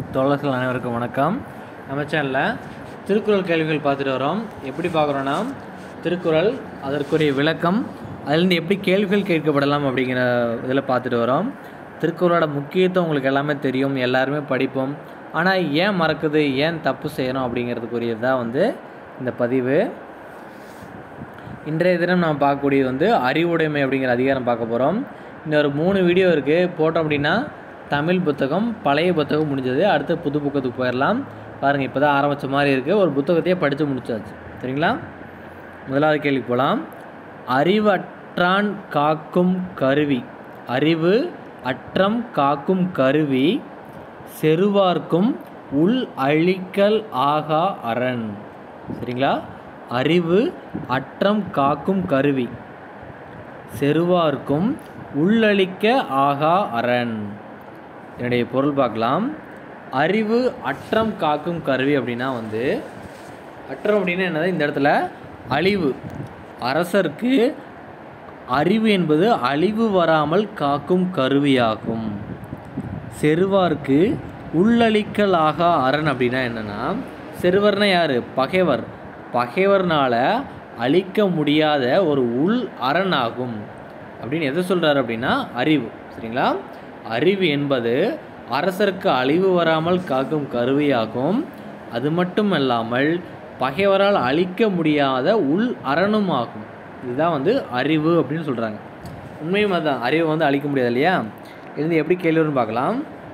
தோழர்கள் அனைவருக்கும் வணக்கம் நம்ம சேனலில் திருக்குறள் கேள்விகள் பார்த்துட்டு வரோம் எப்படி பார்க்குறோன்னா திருக்குறள் அதற்குரிய விளக்கம் அதுலேருந்து எப்படி கேள்விகள் கேட்கப்படலாம் அப்படிங்கிற இதில் பார்த்துட்டு வரோம் திருக்குறளோட முக்கியத்துவம் உங்களுக்கு எல்லாமே தெரியும் எல்லாருமே படிப்போம் ஆனால் ஏன் மறக்குது ஏன் தப்பு செய்யணும் அப்படிங்கிறதுக்குரியது தான் வந்து இந்த பதிவு இன்றைய தினம் நாம் பார்க்கக்கூடியது வந்து அறிவுடைமை அப்படிங்கிற அதிகாரம் பார்க்க போகிறோம் இன்னொரு மூணு வீடியோ இருக்குது போட்டோம் அப்படின்னா தமிழ் புத்தகம் பழைய புத்தகம் முடிஞ்சது அடுத்து புது புத்தகத்துக்கு போயிடலாம் பாருங்கள் இப்போ தான் ஆரம்பித்த மாதிரி இருக்குது ஒரு புத்தகத்தையே படித்து முடிச்சாச்சு சரிங்களா முதலாவது கேள்வி போகலாம் அறிவற்றான் காக்கும் கருவி அறிவு அற்றம் காக்கும் கருவி செருவார்க்கும் உள் அழிக்கல் ஆகா அரண் சரிங்களா அறிவு அற்றம் காக்கும் கருவி செருவார்க்கும் உள்ளளிக்க ஆகா அரண் என்னுடைய பொருள் பார்க்கலாம் அறிவு அற்றம் காக்கும் கருவி அப்படின்னா வந்து அற்றம் அப்படின்னா என்னது இந்த இடத்துல அழிவு அரசருக்கு அறிவு என்பது அழிவு வராமல் காக்கும் கருவியாகும் செருவார்க்கு உள்ளளிக்கலாக அரண் அப்படின்னா என்னென்னா செருவர்னா யார் பகைவர் பகைவர்னால அழிக்க முடியாத ஒரு உள் அரண் ஆகும் அப்படின்னு எதை சொல்கிறாரு அப்படின்னா அறிவு சரிங்களா அறிவு என்பது அரசருக்கு அழிவு வராமல் காக்கும் கருவியாகும் அது மட்டும் அல்லாமல் பகைவரால் அழிக்க முடியாத உள் அரணும் ஆகும் இதுதான் வந்து அறிவு அப்படின்னு சொல்கிறாங்க உண்மையும் அதுதான் அறிவை வந்து அழிக்க முடியாது இல்லையா இது எப்படி கேள்வி வரும்னு பார்க்கலாம்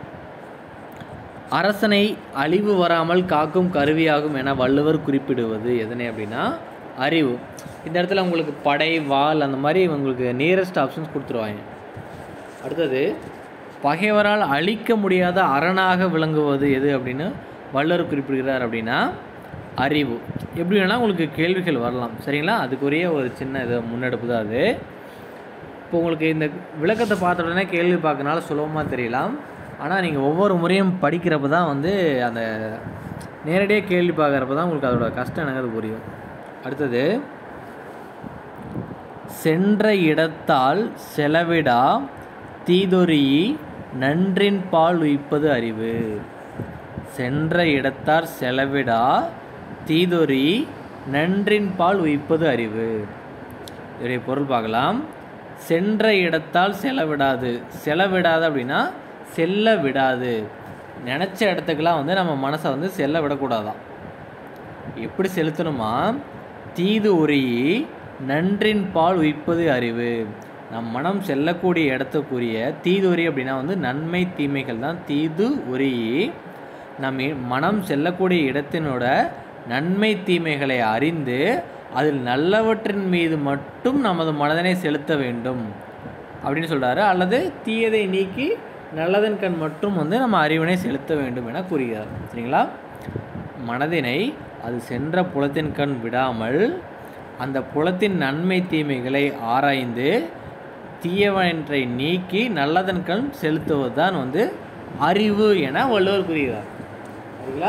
அரசனை அழிவு வராமல் காக்கும் கருவியாகும் என வள்ளுவர் குறிப்பிடுவது எதனை அப்படின்னா அறிவு இந்த இடத்துல உங்களுக்கு படை வால் அந்த மாதிரி உங்களுக்கு நியரஸ்ட் ஆப்ஷன்ஸ் கொடுத்துருவாங்க அடுத்தது பகைவரால் அழிக்க முடியாத அரணாக விளங்குவது எது அப்படின்னு வள்ளுவர் குறிப்பிடுகிறார் அப்படின்னா அறிவு எப்படி வேணால் உங்களுக்கு கேள்விகள் வரலாம் சரிங்களா அதுக்குரிய ஒரு சின்ன இது முன்னெடுப்பு தான் அது இப்போ உங்களுக்கு இந்த விளக்கத்தை பார்த்த உடனே கேள்வி பார்க்கறனால சுலபமாக தெரியலாம் ஆனால் நீங்கள் ஒவ்வொரு முறையும் படிக்கிறப்ப தான் வந்து அந்த நேரடியாக கேள்வி பார்க்குறப்ப தான் உங்களுக்கு அதோட கஷ்டம் என்னங்கிறது புரியும் அடுத்தது சென்ற இடத்தால் செலவிடா தீதொரி நன்றின் பால் உய்ப்பது அறிவு சென்ற இடத்தார் செலவிடா தீதொரி நன்றின் பால் உய்ப்பது அறிவு இதோடைய பொருள் பார்க்கலாம் சென்ற இடத்தால் செலவிடாது செலவிடாது அப்படின்னா செல்ல விடாது நினச்ச இடத்துக்கெல்லாம் வந்து நம்ம மனசை வந்து செல்ல விடக்கூடாதான் எப்படி செலுத்தணுமா தீது உருகி நன்றின் பால் உய்ப்பது அறிவு நம் மனம் செல்லக்கூடிய இடத்துக்குரிய தீதுரி அப்படின்னா வந்து நன்மை தீமைகள் தான் தீது உருகி நம் இ- மனம் செல்லக்கூடிய இடத்தினோட நன்மை தீமைகளை அறிந்து அதில் நல்லவற்றின் மீது மட்டும் நமது மனதனை செலுத்த வேண்டும் அப்படின்னு சொல்கிறாரு அல்லது தீயதை நீக்கி நல்லதன் கண் மட்டும் வந்து நம்ம அறிவினை செலுத்த வேண்டும் என கூறுகிறார் சரிங்களா மனதினை அது சென்ற புலத்தின் கண் விடாமல் அந்த புலத்தின் நன்மை தீமைகளை ஆராய்ந்து தீயவற்றை நீக்கி நல்லதன் கண் செலுத்துவது தான் வந்து அறிவு என வள்ளுவர் கூறுகிறார் சரிங்களா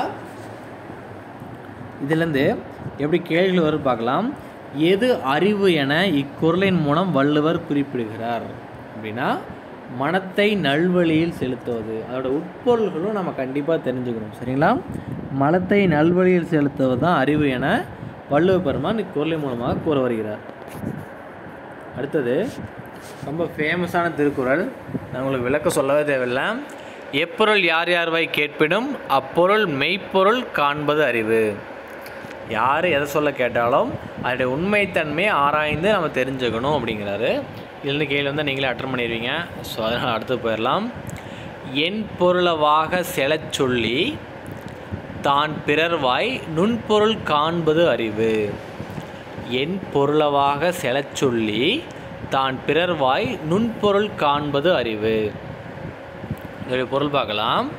இதிலேருந்து எப்படி கேள்விகள் வரும் பார்க்கலாம் எது அறிவு என இக்குறளின் மூலம் வள்ளுவர் குறிப்பிடுகிறார் அப்படின்னா மனத்தை நல்வழியில் செலுத்துவது அதோட உட்பொருள்களும் நம்ம கண்டிப்பாக தெரிஞ்சுக்கணும் சரிங்களா மனத்தை நல்வழியில் செலுத்துவது தான் அறிவு என வள்ளுவ பெருமான் இக்குறளின் மூலமாக கூற வருகிறார் அடுத்தது ரொம்ப ஃபேமஸான திருக்குறள் நான் உங்களுக்கு விளக்க சொல்லவே தேவையில்லை எப்பொருள் யார் யார் வாய் கேட்பினும் அப்பொருள் மெய்ப்பொருள் காண்பது அறிவு யார் எதை சொல்ல கேட்டாலும் அதோடைய உண்மைத்தன்மையை ஆராய்ந்து நம்ம தெரிஞ்சுக்கணும் அப்படிங்கிறாரு இதுலேருந்து கேள்வி வந்தால் நீங்களே அட்டன் பண்ணிடுவீங்க ஸோ அதனால் அடுத்து போயிடலாம் என் பொருளவாக செலச் சொல்லி தான் பிறர்வாய் நுண்பொருள் காண்பது அறிவு என் பொருளவாக செலச் சொல்லி தான் பிறர்வாய் நுண்பொருள் காண்பது அறிவு இதோடைய பொருள் பார்க்கலாம்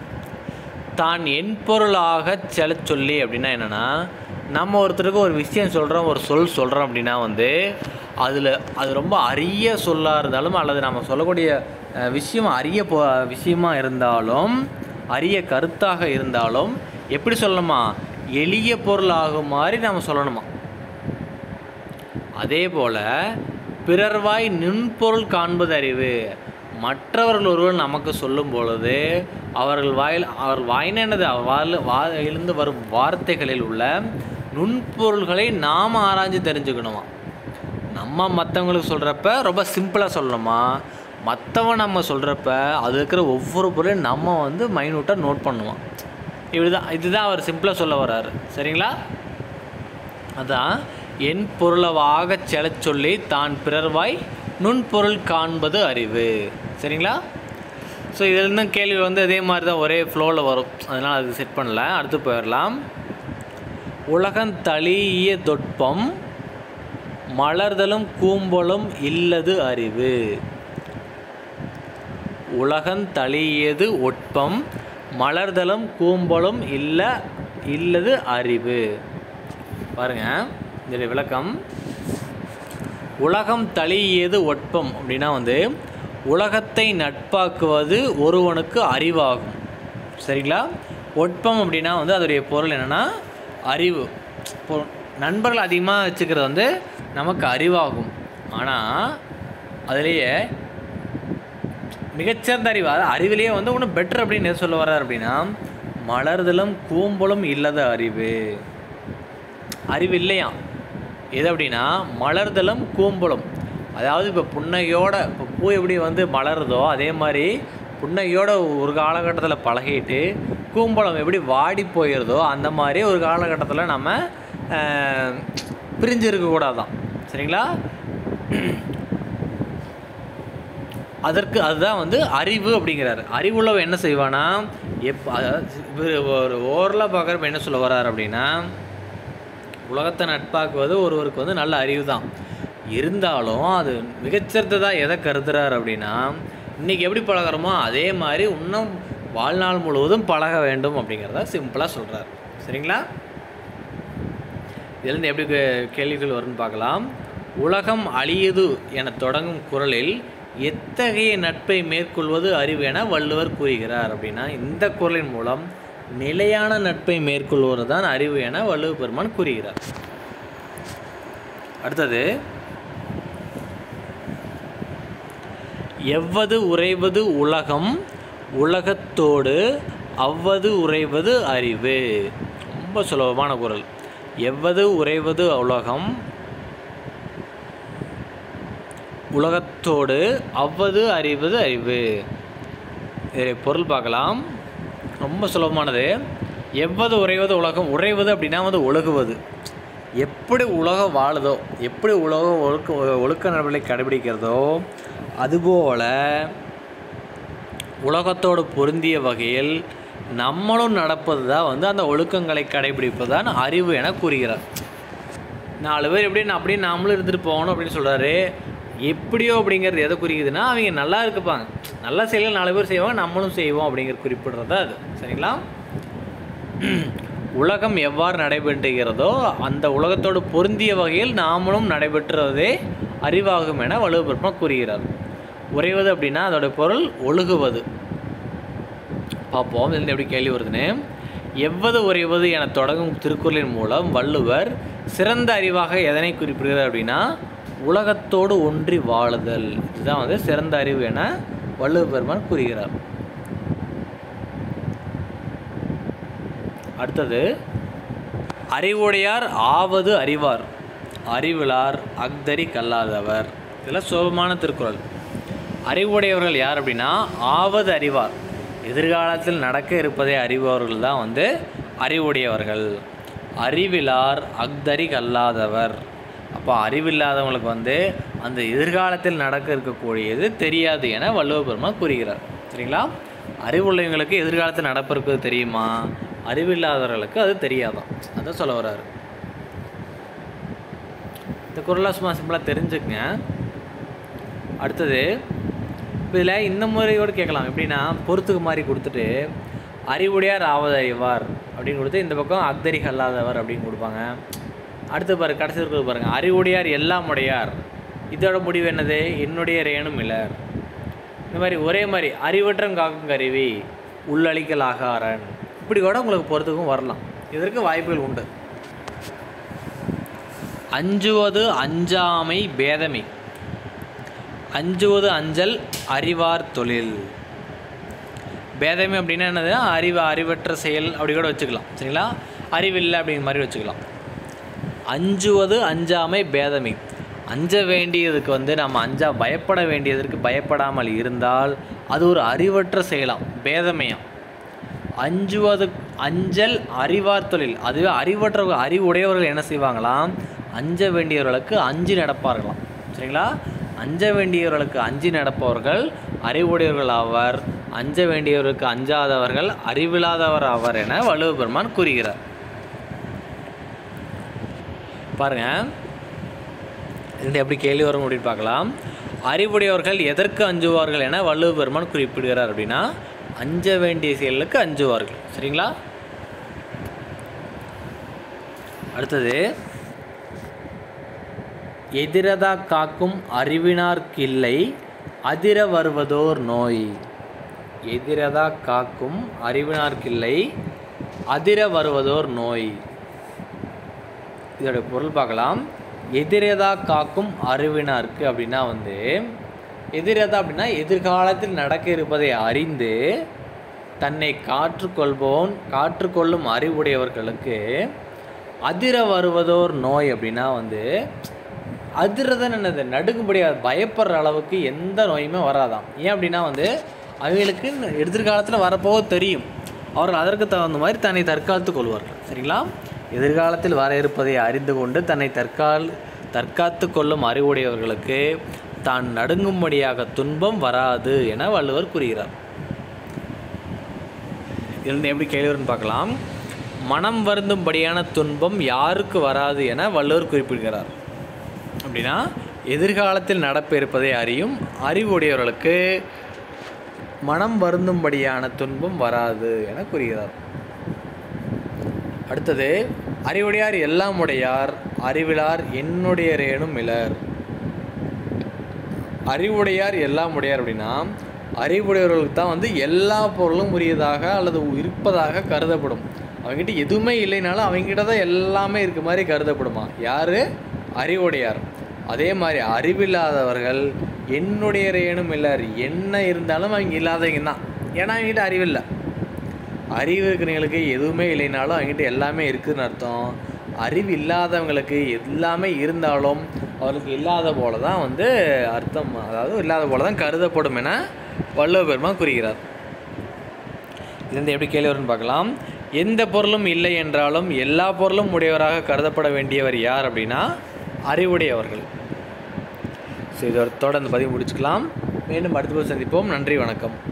தான் என் பொருளாக செலச் சொல்லி அப்படின்னா என்னென்னா நம்ம ஒருத்தருக்கு ஒரு விஷயம் சொல்கிறோம் ஒரு சொல் சொல்கிறோம் அப்படின்னா வந்து அதில் அது ரொம்ப அரிய சொல்லாக இருந்தாலும் அல்லது நம்ம சொல்லக்கூடிய அஹ், விஷயம் அரிய பொ விஷயமா இருந்தாலும் அரிய கருத்தாக இருந்தாலும் எப்படி சொல்லணுமா எளிய பொருள் ஆகும் மாதிரி நம்ம சொல்லணுமா அதே போல் பிறர்வாய் நின்பொருள் காண்பது அறிவு மற்றவர்கள் ஒருவர் நமக்கு சொல்லும் பொழுது அவர்கள் வாயில் அவர் வாயினது வாயில் வாயிலிருந்து வரும் வார்த்தைகளில் உள்ள நுண்பொருள்களை நாம் ஆராய்ஞ்சு தெரிஞ்சுக்கணுமா நம்ம மற்றவங்களுக்கு சொல்கிறப்ப ரொம்ப சிம்பிளாக சொல்லணுமா மற்றவன் நம்ம சொல்கிறப்ப அது இருக்கிற ஒவ்வொரு பொருளையும் நம்ம வந்து மைனூட்டாக நோட் பண்ணுவோம் இப்படிதான் இதுதான் அவர் சிம்பிளாக சொல்ல வர்றாரு சரிங்களா அதான் என் பொருளவாக செலச் சொல்லி தான் பிறர்வாய் நுண்பொருள் காண்பது அறிவு சரிங்களா ஸோ இதுலேருந்து கேள்வி வந்து அதே மாதிரி தான் ஒரே ஃப்ளோவில் வரும் அதனால் அது செட் பண்ணல அடுத்து போயிடலாம் உலகந்தளிய தொட்பம் மலர்தலும் கூம்பலும் இல்லது அறிவு உலகந்தளியது ஒட்பம் மலர்தலும் கூம்பலும் இல்ல இல்லது அறிவு பாருங்க இதோடைய விளக்கம் உலகம் தளியது ஒட்பம் அப்படின்னா வந்து உலகத்தை நட்பாக்குவது ஒருவனுக்கு அறிவாகும் சரிங்களா ஒட்பம் அப்படின்னா வந்து அதோடைய பொருள் என்னென்னா அறிவு இப்போ நண்பர்கள் அதிகமாக வச்சுக்கிறது வந்து நமக்கு அறிவாகும் ஆனால் அதுலேயே மிகச்சிறந்த அறிவு அது அறிவிலேயே வந்து ஒன்றும் பெட்டர் அப்படின்னு எது சொல்ல வர்றார் அப்படின்னா மலர்தலும் கூம்பலும் இல்லத அறிவு அறிவு இல்லையா எது அப்படின்னா மலர்தலும் கூம்பலும் அதாவது இப்போ புன்னகையோட இப்போ பூ எப்படி வந்து மலருதோ அதே மாதிரி புன்னகையோட ஒரு காலகட்டத்தில் பழகிட்டு கூம்பலம் எப்படி வாடி போயிடுதோ அந்த மாதிரி ஒரு காலகட்டத்தில் நம்ம ஆஹ், பிரிஞ்சு இருக்கக்கூடாதான் சரிங்களா அதற்கு அதுதான் வந்து அறிவு அப்படிங்கிறாரு அறிவுள்ளவன் என்ன செய்வானா எப் அதாவது இவர் ஒரு ஓரலாக பார்க்குறப்ப என்ன சொல்ல வர்றாரு அப்படின்னா உலகத்தை நட்பாக்குவது ஒருவருக்கு வந்து நல்ல அறிவு தான் இருந்தாலும் அது மிகச்சிறந்ததாக எதை கருதுறாரு அப்படின்னா இன்றைக்கி எப்படி பழகுறோமோ அதே மாதிரி இன்னும் வாழ்நாள் முழுவதும் பழக வேண்டும் அப்படிங்கிறத சிம்பிளாக சொல்கிறார் சரிங்களா இதுலேருந்து எப்படி கே- கேள்விகள் வரும்னு பார்க்கலாம் உலகம் அழியது என தொடங்கும் குரலில் எத்தகைய நட்பை மேற்கொள்வது அறிவு என வள்ளுவர் கூறுகிறார் அப்படின்னா இந்த குரலின் மூலம் நிலையான நட்பை மேற்கொள்வது தான் அறிவு என வள்ளுவ பெருமான் கூறுகிறார் அடுத்தது எவ்வது உறைவது உலகம் உலகத்தோடு அவ்வது உறைவது அறிவு ரொம்ப சுலபமான குரல் எவ்வது உறைவது உலகம் உலகத்தோடு அவ்வது அறிவது அறிவு இதை பொருள் பார்க்கலாம் ரொம்ப சுலபமானது எவ்வது உறைவது உலகம் உறைவது அப்படின்னா வந்து ஒழுகுவது எப்படி உலகம் வாழுதோ எப்படி உலகம் ஒழுக்க ஒழுக்க நடைமுறை கடைபிடிக்கிறதோ அதுபோல உலகத்தோடு பொருந்திய வகையில் நம்மளும் நடப்பது தான் வந்து அந்த ஒழுக்கங்களை கடைபிடிப்பது தான் அறிவு என கூறுகிறார் நாலு பேர் எப்படி நான் அப்படியே நாமளும் இருந்துட்டு போகணும் அப்படின்னு சொல்கிறாரு எப்படியோ அப்படிங்கிறது எதை குறிக்குதுன்னா அவங்க நல்லா இருக்குப்பாங்க நல்ல செயல்கள் நாலு பேர் செய்வாங்க நம்மளும் செய்வோம் அப்படிங்கிற குறிப்பிடுறது அது சரிங்களா உலகம் எவ்வாறு நடைபெற்றுகிறதோ அந்த உலகத்தோடு பொருந்திய வகையில் நாமளும் நடைபெற்றுவதே அறிவாகும் என வலுவபெருமா கூறுகிறார் உறைவது அப்படின்னா அதோட பொருள் ஒழுகுவது பார்ப்போம் இதில் எப்படி கேள்வி வருதுன்னு எவ்வது உறைவது என தொடங்கும் திருக்குறளின் மூலம் வள்ளுவர் சிறந்த அறிவாக எதனை குறிப்பிடுகிறார் அப்படின்னா உலகத்தோடு ஒன்றி வாழுதல் இதுதான் வந்து சிறந்த அறிவு என வள்ளுவ பெருமான் கூறுகிறார் அடுத்தது அறிவுடையார் ஆவது அறிவார் அறிவிலார் அக்தரி கல்லாதவர் இதெல்லாம் சோபமான திருக்குறள் அறிவுடையவர்கள் யார் அப்படின்னா ஆவது அறிவார் எதிர்காலத்தில் நடக்க இருப்பதை அறிபவர்கள் தான் வந்து அறிவுடையவர்கள் அறிவிலார் அக்தரி கல்லாதவர் அப்போ அறிவில்லாதவங்களுக்கு வந்து அந்த எதிர்காலத்தில் நடக்க இருக்கக்கூடியது தெரியாது என வள்ளுவ பெருமான் கூறுகிறார் சரிங்களா அறிவுள்ளவங்களுக்கு எதிர்காலத்தில் நடப்பிருக்கிறது தெரியுமா அறிவில்லாதவர்களுக்கு அது தெரியாதான் அதான் சொல்ல வர்றாரு இந்த குரலாக சும்மா சிம்பிளாக தெரிஞ்சுக்கங்க அடுத்தது இதில் இந்த முறையோடு கேட்கலாம் எப்படின்னா பொறுத்துக்கு மாதிரி கொடுத்துட்டு அறிவுடையார் ஆவது அறிவார் அப்படின்னு கொடுத்து இந்த பக்கம் அக்தரிக அல்லாதவர் அப்படின்னு கொடுப்பாங்க அடுத்து பாரு கடைசி இருக்கிறது பாருங்க அறிவுடையார் எல்லாம் உடையார் இதோட முடிவு என்னது என்னுடைய ரேணும் இலர் இந்த மாதிரி ஒரே மாதிரி அறிவற்றம் காக்கும் கருவி உள்ளழிக்கல் ஆகாரன் இப்படி கூட உங்களுக்கு பொறுத்துக்கும் வரலாம் இதற்கு வாய்ப்புகள் உண்டு அஞ்சுவது அஞ்சாமை பேதமை அஞ்சுவது அஞ்சல் அறிவார் தொழில் பேதமை அப்படின்னா என்னதுன்னா அறிவு அறிவற்ற செயல் அப்படி கூட வச்சுக்கலாம் சரிங்களா அறிவில்லை அப்படிங்கிற மாதிரி வச்சுக்கலாம் அஞ்சுவது அஞ்சாமை பேதமை அஞ்ச வேண்டியதுக்கு வந்து நம்ம அஞ்சா பயப்பட வேண்டியதற்கு பயப்படாமல் இருந்தால் அது ஒரு அறிவற்ற செயலாம் பேதமையாம் அஞ்சுவது அஞ்சல் அறிவார் தொழில் அதுவே அறிவற்றவர்கள் அறிவுடையவர்கள் என்ன செய்வாங்களாம் அஞ்ச வேண்டியவர்களுக்கு அஞ்சு நடப்பார்களாம் சரிங்களா அஞ்ச வேண்டியவர்களுக்கு அஞ்சு நடப்பவர்கள் அறிவுடையவர்கள் ஆவர் அஞ்ச வேண்டியவர்களுக்கு அஞ்சாதவர்கள் அறிவில்லாதவர் ஆவர் என வள்ளுவ பெருமான் கூறுகிறார் பாருங்க இந்த எப்படி கேள்வி வரும் அப்படின்னு பார்க்கலாம் அறிவுடையவர்கள் எதற்கு அஞ்சுவார்கள் என வள்ளுவ பெருமான் குறிப்பிடுகிறார் அப்படின்னா அஞ்ச வேண்டிய செயலுக்கு அஞ்சுவார்கள் சரிங்களா அடுத்தது எதிரதா காக்கும் அறிவினார்க்கில்லை அதிர வருவதோர் நோய் எதிரதா காக்கும் அறிவினார்க்கில்லை அதிர வருவதோர் நோய் இதோட பொருள் பார்க்கலாம் எதிரதா காக்கும் அறிவினார்க்கு அப்படின்னா வந்து எதிரதா அப்படின்னா எதிர்காலத்தில் நடக்க இருப்பதை அறிந்து தன்னை காற்றுக்கொள்பவன் காற்றுக்கொள்ளும் அறிவுடையவர்களுக்கு அதிர வருவதோர் நோய் அப்படின்னா வந்து அதிரதன் என்னது நடுங்கும்படியாக பயப்படுற அளவுக்கு எந்த நோயுமே வராதாம் ஏன் அப்படின்னா வந்து அவங்களுக்கு எதிர்காலத்தில் வரப்போக தெரியும் அவர்கள் அதற்கு தகுந்த மாதிரி தன்னை தற்காத்து கொள்வார்கள் சரிங்களா எதிர்காலத்தில் வர இருப்பதை அறிந்து கொண்டு தன்னை தற்கால் தற்காத்து கொள்ளும் அறிவுடையவர்களுக்கு தான் நடுங்கும்படியாக துன்பம் வராது என வள்ளுவர் கூறுகிறார் இதிலிருந்து எப்படி கேள்வி வரும்னு பார்க்கலாம் மனம் வருந்தும்படியான துன்பம் யாருக்கு வராது என வள்ளுவர் குறிப்பிடுகிறார் அப்படின்னா எதிர்காலத்தில் நடப்பு இருப்பதை அறியும் அறிவுடையவர்களுக்கு மனம் வருந்தும்படியான துன்பம் வராது என கூறுகிறார் அடுத்தது அறிவுடையார் எல்லாம் உடையார் அறிவிலார் என்னுடையரேனும் இலர் அறிவுடையார் எல்லாம் உடையார் அப்படின்னா அறிவுடையவர்களுக்கு தான் வந்து எல்லா பொருளும் உரியதாக அல்லது இருப்பதாக கருதப்படும் அவங்ககிட்ட எதுவுமே இல்லைனாலும் அவங்ககிட்ட தான் எல்லாமே இருக்க மாதிரி கருதப்படுமா யார் அறிவுடையார் அதே மாதிரி அறிவில்லாதவர்கள் என்னுடையரேனும் இல்லார் என்ன இருந்தாலும் அவங்க இல்லாதவங்க தான் ஏன்னா அவங்ககிட்ட அறிவில்லை அறிவு இருக்கிறவங்களுக்கு எதுவுமே இல்லைனாலும் அவங்ககிட்ட எல்லாமே இருக்குதுன்னு அர்த்தம் அறிவு இல்லாதவங்களுக்கு எல்லாமே இருந்தாலும் அவருக்கு இல்லாத போல தான் வந்து அர்த்தம் அதாவது இல்லாத போல தான் கருதப்படும் என வள்ளுவ பெருமான் கூறுகிறார் இது வந்து எப்படி கேள்வி வரும்னு பார்க்கலாம் எந்த பொருளும் இல்லை என்றாலும் எல்லா பொருளும் உடையவராக கருதப்பட வேண்டியவர் யார் அப்படின்னா அறிவுடையவர்கள் ஸோ இதோட தொடர்ந்து பதிவு முடிச்சுக்கலாம் மீண்டும் அடுத்த போது சந்திப்போம் நன்றி வணக்கம்